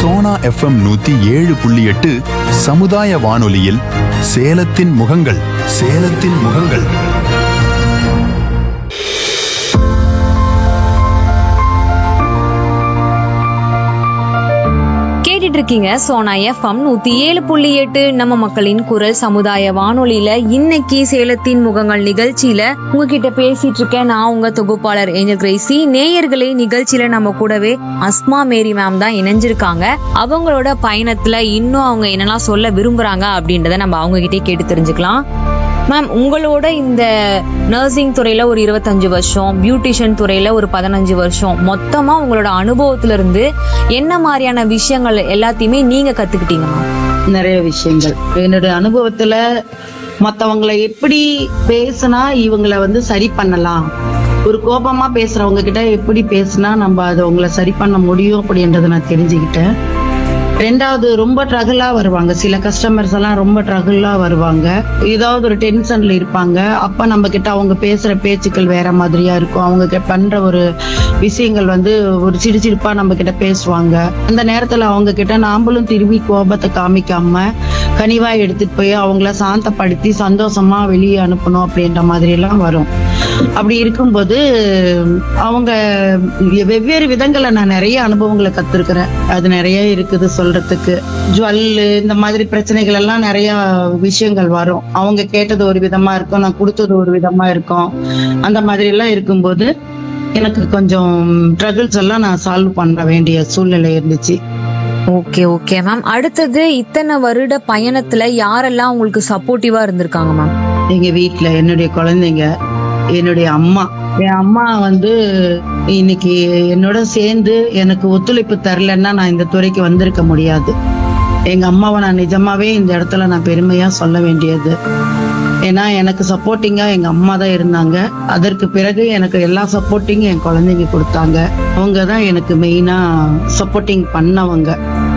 Sona FM நூத்தி ஏழு புள்ளி எட்டு சமுதாய வானொலியில் சேலத்தின் முகங்கள் சேலத்தின் முகங்கள் கேட்டுட்டு இருக்கீங்க சோனா எஃப்எம் நூத்தி ஏழு புள்ளி எட்டு நம்ம மக்களின் குரல் சமுதாய வானொலியில இன்னைக்கு சேலத்தின் முகங்கள் நிகழ்ச்சியில உங்ககிட்ட பேசிட்டு இருக்கேன் நான் உங்க தொகுப்பாளர் ஏஞ்சல் கிரேசி நேயர்களே நிகழ்ச்சியில நம்ம கூடவே அஸ்மா மேரி மேம் தான் இணைஞ்சிருக்காங்க அவங்களோட பயணத்துல இன்னும் அவங்க என்னெல்லாம் சொல்ல விரும்புறாங்க அப்படின்றத நம்ம அவங்க கிட்டே கேட்டு தெரிஞ்சுக்கலாம் மேம் உங்களோட இந்த நர்சிங் துறையில ஒரு இருபத்தஞ்சு வருஷம் பியூட்டிஷியன் துறையில ஒரு பதினஞ்சு வருஷம் மொத்தமா உங்களோட அனுபவத்துல இருந்து என்ன மாதிரியான விஷயங்கள் எல்லாத்தையுமே நீங்க கத்துக்கிட்டீங்க மேம் நிறைய விஷயங்கள் என்னுடைய அனுபவத்துல மத்தவங்களை எப்படி பேசினா இவங்களை வந்து சரி பண்ணலாம் ஒரு கோபமா பேசுறவங்க கிட்ட எப்படி பேசினா நம்ம அதை உங்களை சரி பண்ண முடியும் அப்படின்றத நான் தெரிஞ்சுக்கிட்டேன் ரெண்டாவது ரொம்ப ட்ரகிளா வருவாங்க சில கஸ்டமர்ஸ் எல்லாம் ரொம்ப ட்ரகிளா வருவாங்க ஏதாவது ஒரு டென்ஷன்ல இருப்பாங்க அப்ப நம்ம கிட்ட அவங்க பேசுற பேச்சுக்கள் வேற மாதிரியா இருக்கும் அவங்க கிட்ட பண்ற ஒரு விஷயங்கள் வந்து ஒரு சிரிச்சிருப்பா நம்ம கிட்ட பேசுவாங்க அந்த நேரத்துல அவங்க கிட்ட நாமளும் திரும்பி கோபத்தை காமிக்காம கனிவா எடுத்துட்டு போய் அவங்கள சாந்தப்படுத்தி சந்தோஷமா வெளியே அனுப்பணும் அப்படின்ற மாதிரி எல்லாம் வரும் அப்படி இருக்கும்போது அவங்க வெவ்வேறு விதங்களை நான் நிறைய அனுபவங்களை கத்திருக்கிறேன் அது நிறைய இருக்குது சொல்றதுக்கு ஜுவல்லு இந்த மாதிரி பிரச்சனைகள் எல்லாம் நிறைய விஷயங்கள் வரும் அவங்க கேட்டது ஒரு விதமா இருக்கும் நான் கொடுத்தது ஒரு விதமா இருக்கும் அந்த மாதிரி எல்லாம் இருக்கும்போது எனக்கு கொஞ்சம் ட்ரகிள்ஸ் எல்லாம் நான் சால்வ் பண்ண வேண்டிய சூழ்நிலை இருந்துச்சு ஓகே ஓகே மேம் அடுத்தது இத்தனை வருட பயணத்துல யாரெல்லாம் உங்களுக்கு சப்போர்ட்டிவா இருந்திருக்காங்க மேம் எங்க வீட்ல என்னுடைய குழந்தைங்க என்னுடைய அம்மா என் அம்மா வந்து இன்னைக்கு என்னோட சேர்ந்து எனக்கு ஒத்துழைப்பு தரலன்னா நான் இந்த துறைக்கு வந்திருக்க முடியாது எங்க அம்மாவை நான் நிஜமாவே இந்த இடத்துல நான் பெருமையா சொல்ல வேண்டியது ஏன்னா எனக்கு சப்போர்ட்டிங்கா எங்க அம்மா தான் இருந்தாங்க அதற்கு பிறகு எனக்கு எல்லா சப்போர்ட்டிங்கும் என் குழந்தைங்க கொடுத்தாங்க அவங்க தான் எனக்கு மெயினா சப்போர்ட்டிங் பண்ணவங்க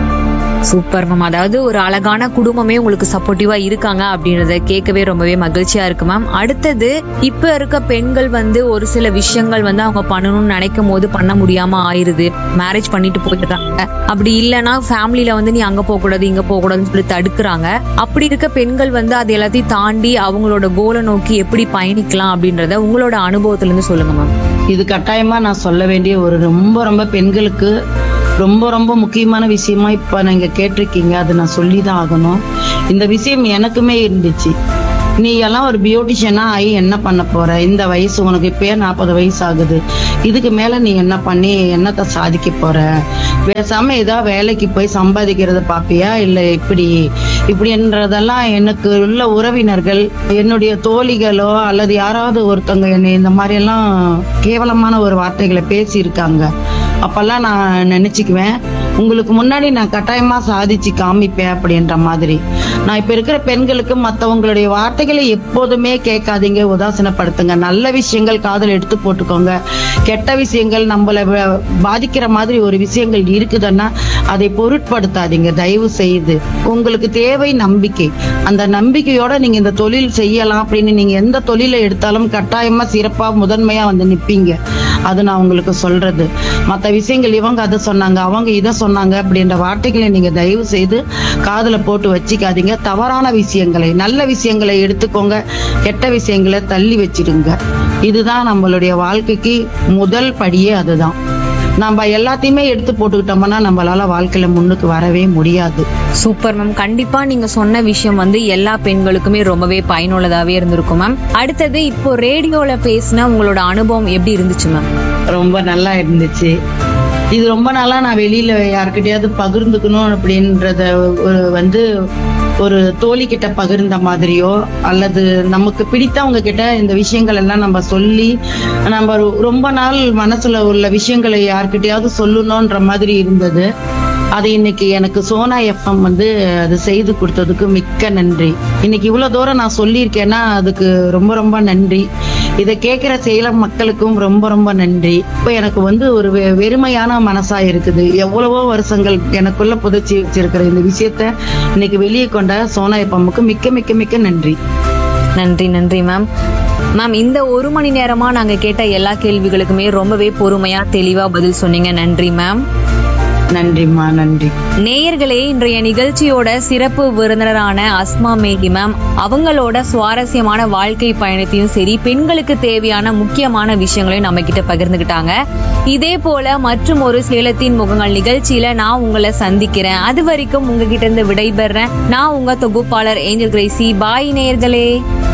சூப்பர் மேம் அதாவது ஒரு அழகான குடும்பமே உங்களுக்கு சப்போர்ட்டிவா இருக்காங்க அப்படின்றத கேட்கவே ரொம்பவே மகிழ்ச்சியா இருக்கு மேம் அடுத்தது இப்ப இருக்க பெண்கள் வந்து ஒரு சில விஷயங்கள் வந்து அவங்க பண்ணணும்னு நினைக்கும் போது பண்ண முடியாம ஆயிருது மேரேஜ் பண்ணிட்டு போயிடுறாங்க அப்படி இல்லைன்னா ஃபேமிலில வந்து நீ அங்க போக கூடாது இங்க போக கூடாதுன்னு சொல்லி தடுக்கிறாங்க அப்படி இருக்க பெண்கள் வந்து அது எல்லாத்தையும் தாண்டி அவங்களோட கோலை நோக்கி எப்படி பயணிக்கலாம் அப்படின்றத உங்களோட அனுபவத்துல இருந்து சொல்லுங்க மேம் இது கட்டாயமா நான் சொல்ல வேண்டிய ஒரு ரொம்ப ரொம்ப பெண்களுக்கு ரொம்ப ரொம்ப முக்கியமான விஷயமா இப்ப நீங்க கேட்டிருக்கீங்க அதை நான் சொல்லிதான் ஆகணும் இந்த விஷயம் எனக்குமே இருந்துச்சு நீ எல்லாம் ஒரு பியூட்டிஷியனா ஆகி என்ன பண்ண போற இந்த வயசு உனக்கு இப்பயே நாற்பது வயசு ஆகுது இதுக்கு மேல நீ என்ன பண்ணி என்னத்த சாதிக்க போற பேசாம ஏதாவது வேலைக்கு போய் சம்பாதிக்கிறத பாப்பியா இல்ல இப்படி இப்படின்றதெல்லாம் எனக்கு உள்ள உறவினர்கள் என்னுடைய தோழிகளோ அல்லது யாராவது ஒருத்தவங்க என்னை இந்த மாதிரி எல்லாம் கேவலமான ஒரு வார்த்தைகளை பேசி இருக்காங்க அப்பெல்லாம் நான் நினைச்சுக்குவேன் உங்களுக்கு முன்னாடி நான் கட்டாயமா சாதிச்சு காமிப்பேன் அப்படின்ற மாதிரி நான் இப்ப இருக்கிற பெண்களுக்கு மத்தவங்களுடைய வார்த்தைகளை எப்போதுமே கேட்காதீங்க உதாசீனப்படுத்துங்க நல்ல விஷயங்கள் காதல் எடுத்து போட்டுக்கோங்க கெட்ட விஷயங்கள் நம்மள வ- பாதிக்கிற மாதிரி ஒரு விஷயங்கள் இருக்குதுன்னா அதை பொருட்படுத்தாதீங்க தயவு செய்து உங்களுக்கு தேவை நம்பிக்கை அந்த நம்பிக்கையோட நீங்க இந்த தொழில் செய்யலாம் அப்படின்னு நீங்க எந்த தொழிலை எடுத்தாலும் கட்டாயமா சிறப்பா முதன்மையா வந்து நிப்பீங்க அது நான் உங்களுக்கு சொல்றது மத்த விஷயங்கள் இவங்க அதை சொன்னாங்க அவங்க இதை சொன்னாங்க அப்படின்ற வார்த்தைகளை நீங்க தயவு செய்து காதுல போட்டு வச்சுக்காதீங்க தவறான விஷயங்களை நல்ல விஷயங்களை எடுத்துக்கோங்க கெட்ட விஷயங்களை தள்ளி வச்சிடுங்க இதுதான் நம்மளுடைய வாழ்க்கைக்கு முதல் படியே அதுதான் நம்ம எல்லாத்தையுமே எடுத்து போட்டுக்கிட்டோம்னா நம்மளால வாழ்க்கையில முன்னுக்கு வரவே முடியாது சூப்பர் மேம் கண்டிப்பா நீங்க சொன்ன விஷயம் வந்து எல்லா பெண்களுக்குமே ரொம்பவே பயனுள்ளதாவே இருந்திருக்கும் மேம் அடுத்தது இப்போ ரேடியோல பேசின உங்களோட அனுபவம் எப்படி இருந்துச்சு மேம் ரொம்ப நல்லா இருந்துச்சு இது ரொம்ப நாளா நான் வெளியில யார்கிட்டயாவது பகிர்ந்துக்கணும் அப்படின்றத ஒரு வந்து ஒரு தோழி கிட்ட பகிர்ந்த மாதிரியோ அல்லது நமக்கு பிடித்தவங்க கிட்ட இந்த விஷயங்கள் எல்லாம் நம்ம சொல்லி நம்ம ரொ- ரொம்ப நாள் மனசுல உள்ள விஷயங்களை யார்கிட்டயாவது சொல்லணும்ன்ற மாதிரி இருந்தது அது இன்னைக்கு எனக்கு சோனா எஃப்எம் வந்து அது செய்து கொடுத்ததுக்கு மிக்க நன்றி இன்னைக்கு இவ்வளவு தூரம் நான் சொல்லியிருக்கேன்னா அதுக்கு ரொம்ப ரொம்ப நன்றி இதை கேட்கிற சேலம் மக்களுக்கும் ரொம்ப ரொம்ப நன்றி இப்ப எனக்கு வந்து ஒரு வெ- வெறுமையான மனசா இருக்குது எவ்வளவோ வருஷங்கள் எனக்குள்ள புதைச்சி வச்சிருக்கிற இந்த விஷயத்த இன்னைக்கு வெளியே கொண்ட சோனா எஃப்எம்முக்கு மிக்க மிக்க மிக்க நன்றி நன்றி நன்றி மேம் மேம் இந்த ஒரு மணி நேரமா நாங்க கேட்ட எல்லா கேள்விகளுக்குமே ரொம்பவே பொறுமையா தெளிவா பதில் சொன்னீங்க நன்றி மேம் நன்றிம்மா நன்றி நேயர்களே இன்றைய நிகழ்ச்சியோட சிறப்பு விருந்தினரான அஸ்மா மேகி மேம் அவங்களோட சுவாரஸ்யமான வாழ்க்கை பயணத்தையும் சரி பெண்களுக்கு தேவையான முக்கியமான விஷயங்களையும் நம்ம கிட்ட பகிர்ந்துகிட்டாங்க இதே போல மற்றும் ஒரு சேலத்தின் முகங்கள் நிகழ்ச்சியில நான் உங்களை சந்திக்கிறேன் அது வரைக்கும் உங்ககிட்ட இருந்து விடைபெறேன் நான் உங்க தொகுப்பாளர் ஏஞ்சல் கிரேசி பாய் நேயர்களே